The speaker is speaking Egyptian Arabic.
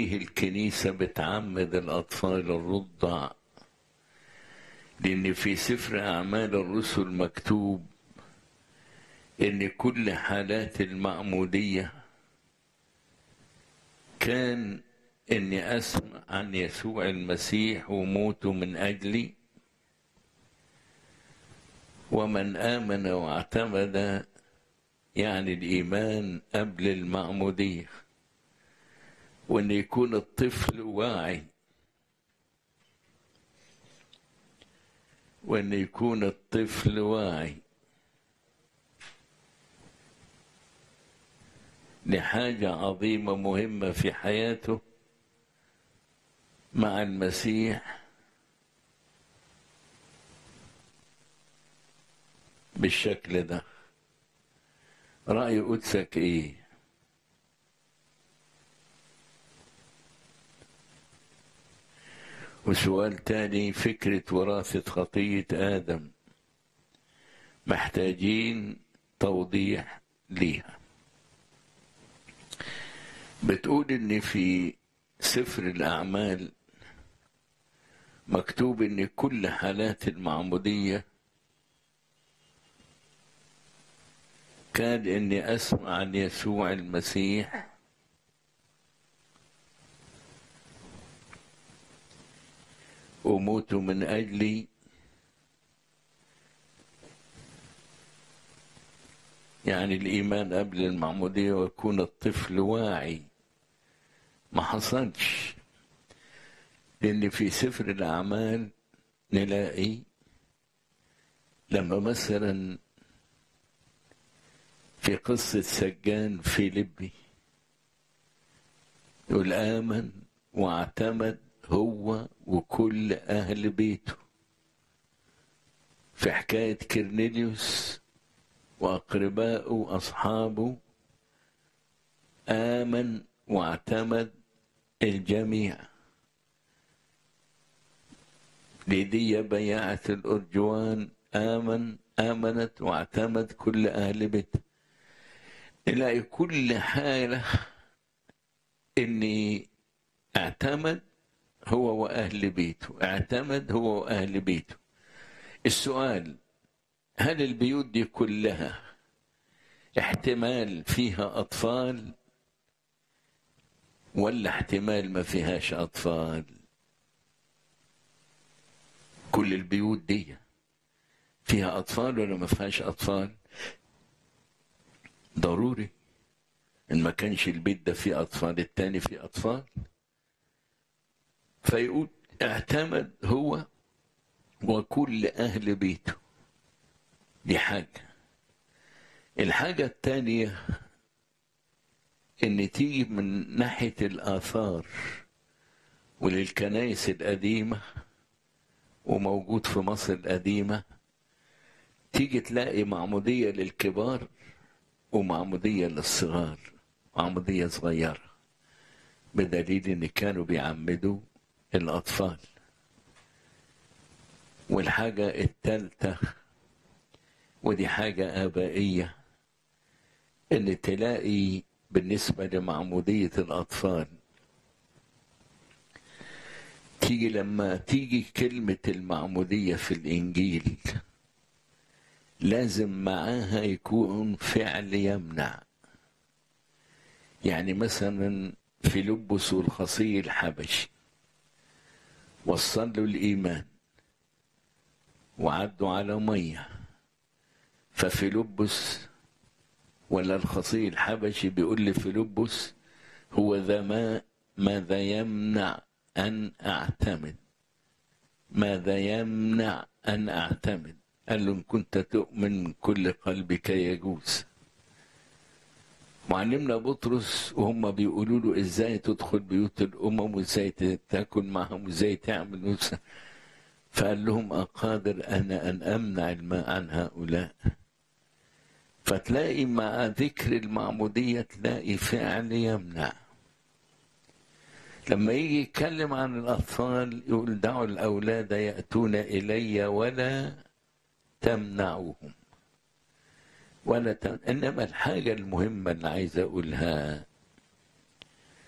ليه الكنيسة بتعمد الأطفال الرضع لأن في سفر أعمال الرسل مكتوب إن كل حالات المعمودية كان إني أسمع عن يسوع المسيح وموته من أجلي ومن آمن واعتمد يعني الإيمان قبل المعمودية وأن يكون الطفل واعي وأن يكون الطفل واعي لحاجة عظيمة مهمة في حياته مع المسيح بالشكل ده رأي قدسك ايه وسؤال تاني فكرة وراثة خطية آدم محتاجين توضيح ليها بتقول ان في سفر الأعمال مكتوب ان كل حالات المعموديه كان اني اسمع عن يسوع المسيح وموت من اجلي يعني الايمان قبل المعموديه ويكون الطفل واعي ما حصلش لان في سفر الاعمال نلاقي لما مثلا في قصة سجان فيليبي يقول آمن واعتمد هو وكل أهل بيته في حكاية كرنيليوس وأقربائه وأصحابه آمن واعتمد الجميع ليديا بياعة الأرجوان آمن آمنت واعتمد كل أهل بيته نلاقي كل حالة إني اعتمد هو وأهل بيته اعتمد هو وأهل بيته السؤال هل البيوت دي كلها احتمال فيها أطفال ولا احتمال ما فيهاش أطفال كل البيوت دي فيها أطفال ولا ما فيهاش أطفال ضروري إن ما كانش البيت ده فيه أطفال التاني فيه أطفال فيقول اعتمد هو وكل أهل بيته دي حاجة الحاجة التانية إن تيجي من ناحية الآثار وللكنائس القديمة وموجود في مصر القديمة تيجي تلاقي معمودية للكبار ومعمودية للصغار معمودية صغيرة بدليل إن كانوا بيعمدوا الأطفال والحاجة التالتة ودي حاجة آبائية إن تلاقي بالنسبة لمعمودية الأطفال تيجي لما تيجي كلمة المعمودية في الإنجيل لازم معاها يكون فعل يمنع يعني مثلا في لبس والخصي الحبشي وصل له الإيمان وعدوا على مية ففي لبس ولا الخصي الحبشي بيقول لفيلبس هو ذا ماء ماذا يمنع أن أعتمد ماذا يمنع أن أعتمد قال له إن كنت تؤمن من كل قلبك يجوز معلمنا بطرس وهم بيقولوا له ازاي تدخل بيوت الامم وازاي تاكل معهم وازاي تعمل نفسك فقال لهم اقادر انا ان امنع الماء عن هؤلاء فتلاقي مع ذكر المعموديه تلاقي فعل يمنع لما يجي يتكلم عن الاطفال يقول دعوا الاولاد ياتون الي ولا تمنعوهم ولا تم... انما الحاجه المهمه اللي عايز اقولها